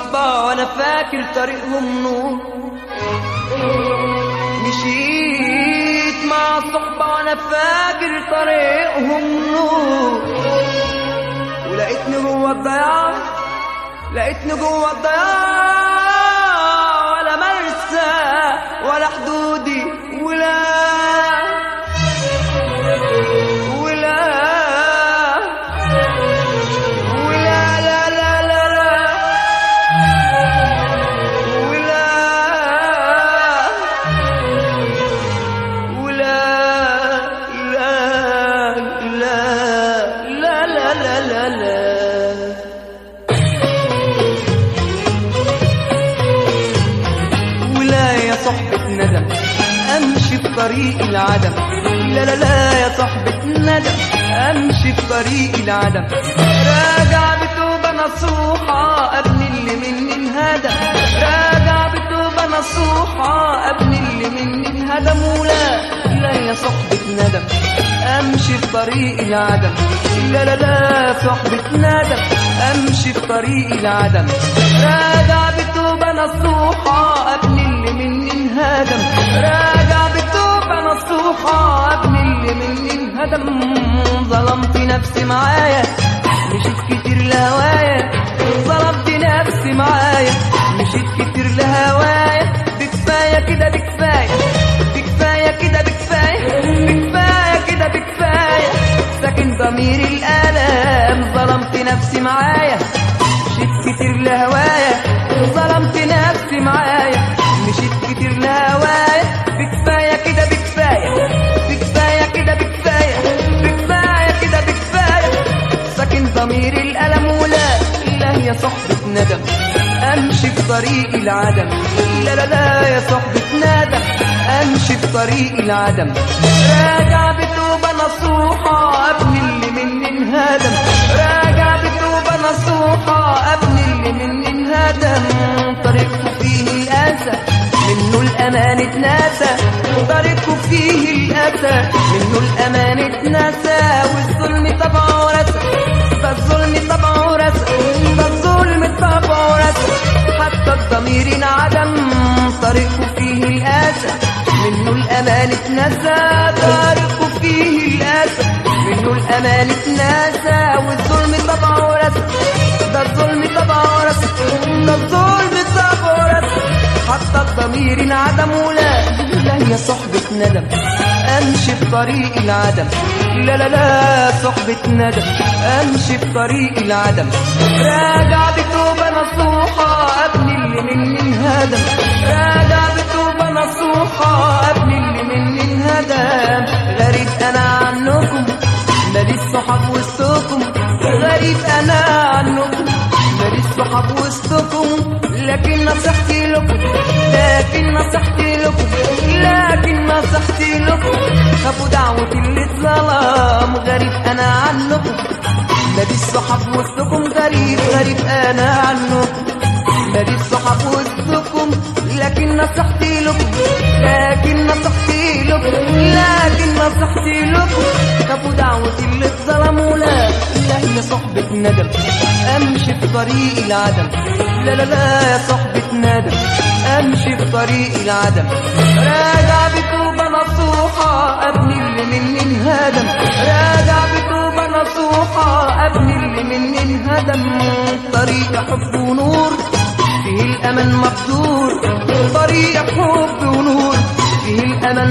صحبة وانا فاكر طريقهم نور مشيت مع صحبة وانا فاكر طريقهم نور ولقيتني جوه الضياع لقيتني جوه الضياع ولا مرسى ولا حدودي ولا ولا ولا لا لا لا لا ولا ولا لا لا لا لا لا لا لا ولا يا صحبة ندم أمشي في طريق العدم لا لا لا يا صحبة ندم أمشي في طريق العدم راجع بتوبة نصوحة أبني اللي مني انهدم راجع بتوبة نصوحة أبني اللي مني انهدم ولا لا يا صحبة ندم أمشي في طريق العدم لا لا لا صحبة ندم أمشي في طريق العدم راجع بتوبة نصوحة أبني اللي مني انهدم راجع بتوبة نصوحة أبني اللي مني انهدم ظلمت نفسي معايا مشيت كتير لهوايا ظلمت نفسي معايا مشيت كتير لهوايا بكفاية كده بكفاية بكفاية كده بكفاية بكفاية كده بكفاية ساكن ضمير الآلام ظلمت نفسي معايا مشيت كتير لهوايا ظلمت نفسي معايا مشيت كتير لهوايا بكفاية كده بكفاية بكفاية كده بكفاية بكفاية كده بكفاية ساكن ضمير الألم ولا لا يا صحبة ندم أمشي في طريق العدم لا لا لا يا صحبة ندم أمشي في طريق العدم راجع بتوبة نصوحة أبني اللي مني انهدم راجع بتوبة نصوحة أبني اللي مني انهدم طريقه فيه الأسى منه الأمان اتنسى طريقه فيه الأسى منه الأمان اتنسى والظلم طبعه رسى فالظلم طبعه رسى فالظلم طبعه رسى حتى الضمير انعدم طريقه فيه الأسى منه الأمان اتنسى طريقه فيه الأسى منه الأمان اتنسى والظلم طبعه رسى ده الظلم طبعه رسى ده الظلم طبعه رسى حتى الضمير انعدم ولا لا هي صحبة ندم امشي في طريق العدم لا لا لا صحبة ندم امشي في طريق العدم راجع بتوبة نصوحة ابني اللي مني انهدم راجع بتوبة نصوحة ابني اللي مني انهدم غريب انا عنكم ماليش صحاب وسطكم غريب انا عنكم ماليش صحاب وسطكم لكن نصيحتي لكم لكن نصيحتي لكم لكن نصيحتي لكم خافوا دعوة اللي اتظلم غريب انا عنكم ماليش صحاب وسطكم غريب غريب انا عنكم ماليش صحاب وسطكم لكن نصيحتي لكم لكن نصيحتي لكم لكن نصيحتي لكم خافوا دعوة اللي اتظلموا لا لا هي صحبة ندم امشي في طريق العدم لا لا لا يا صحبة ندم امشي في طريق العدم راجع بتوبة نصوحة ابني اللي مني انهدم راجع بتوبة نصوحة ابني اللي مني انهدم طريق حب ونور فيه الأمل مقدور طريق حب ونور فيه الأمل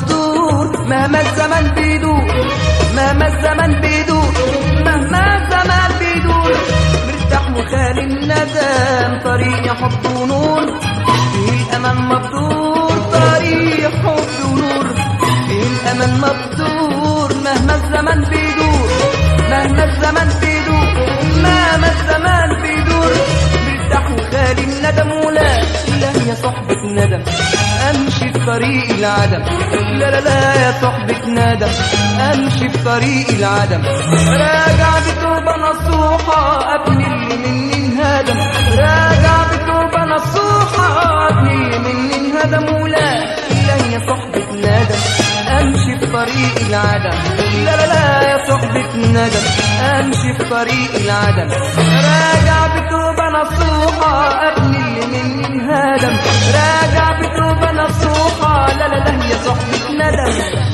مقدور مهما الزمن بيدور مهما الزمن بيدور مهما الزمن بيدور مرتاح وخالي الندم طريق حب ونور فيه الأمل مقدور طريق حب ونور فيه الأمل مقدور مهما الزمن بيدور مهما الزمن بيدور مهما الزمن بيدور مرتاح وخالي الندم ولا لا يا صحبة ندم امشي في طريق العدم لا لا لا يا صحبة ندم امشي في طريق العدم راجع بتوبة نصوحة ابني اللي مني انهدم راجع بتوبة نصوحة ابني اللي مني انهدم ولا لا يا صحبة ندم امشي في طريق طريق العدم لا لا لا يا صحبة ندم امشي في طريق العدم راجع بتوبة نصوحة ابني اللي مني انهدم راجع بتوبة نصوحة لا لا لا يا صحبة ندم